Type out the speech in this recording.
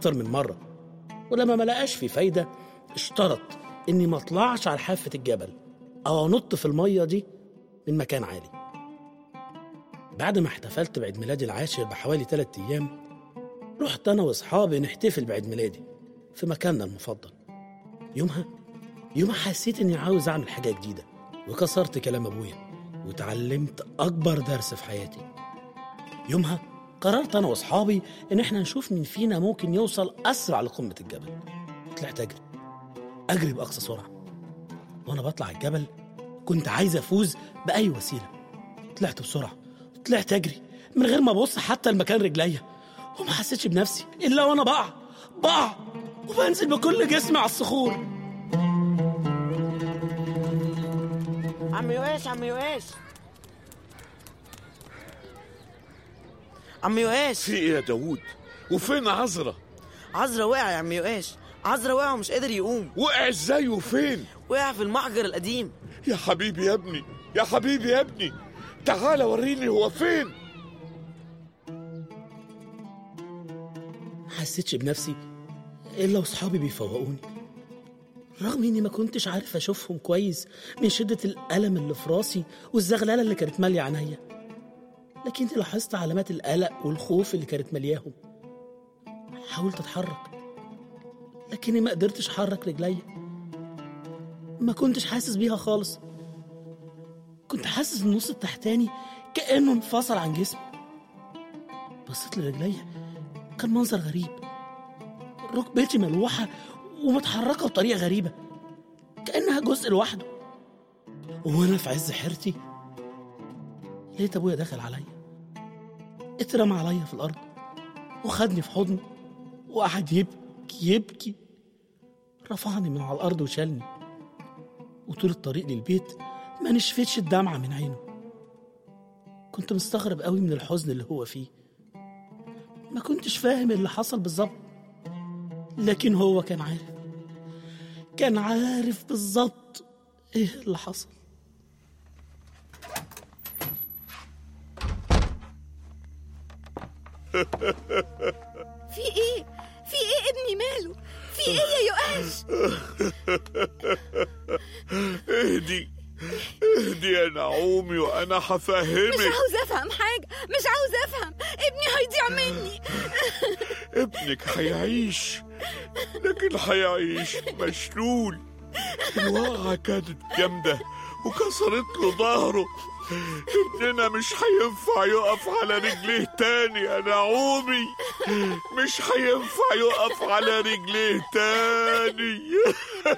أكتر من مرة ولما ما لقاش في فايدة اشترط إني ما أطلعش على حافة الجبل أو أنط في المية دي من مكان عالي بعد ما احتفلت بعيد ميلادي العاشر بحوالي ثلاثة أيام رحت أنا وأصحابي نحتفل بعيد ميلادي في مكاننا المفضل يومها يومها حسيت إني عاوز أعمل حاجة جديدة وكسرت كلام أبويا وتعلمت أكبر درس في حياتي يومها قررت أنا وأصحابي إن إحنا نشوف مين فينا ممكن يوصل أسرع لقمة الجبل طلعت أجري أجري بأقصى سرعة وأنا بطلع الجبل كنت عايز أفوز بأي وسيلة طلعت بسرعة طلعت أجري من غير ما أبص حتى لمكان رجليا وما حسيتش بنفسي إلا وأنا بقع بقع وبنزل بكل جسمي على الصخور عم يقاش عم يقاش عم يقاش في ايه يا داوود وفين عزرا عزرا وقع يا عم يقاش عزرا وقع ومش قادر يقوم وقع ازاي وفين وقع في المحجر القديم يا حبيبي يا ابني يا حبيبي يا ابني تعال وريني هو فين ما حسيتش بنفسي إلا وصحابي بيفوقوني رغم إني ما كنتش عارف أشوفهم كويس من شدة الألم اللي في راسي والزغللة اللي كانت مالية عينيا لكني لاحظت علامات القلق والخوف اللي كانت ملياهم حاولت أتحرك لكني ما قدرتش أحرك رجليا ما كنتش حاسس بيها خالص كنت حاسس بالنص التحتاني كأنه انفصل عن جسمي بصيت لرجليا كان منظر غريب ركبتي ملوحة ومتحركة بطريقة غريبة كأنها جزء لوحده وأنا في عز حيرتي لقيت أبويا دخل عليا اترمى عليا في الأرض وخدني في حضنه وقعد يبكي يبكي رفعني من على الأرض وشالني وطول الطريق للبيت ما نشفتش الدمعة من عينه كنت مستغرب قوي من الحزن اللي هو فيه ما كنتش فاهم اللي حصل بالظبط لكن هو كان عارف كان عارف بالظبط ايه اللي حصل في ايه في ايه ابني ماله في ايه يا يؤاش اهدي اهدي يا نعومي وانا مش هفهمك عاوز افهم حاجه مش عاوز افهم ابني هيضيع مني ابنك هيعيش لكن هيعيش مشلول الوقعة كانت جامدة وكسرت له ظهره ابننا مش هينفع يقف على رجليه تاني يا نعومي مش هينفع يقف على رجليه تاني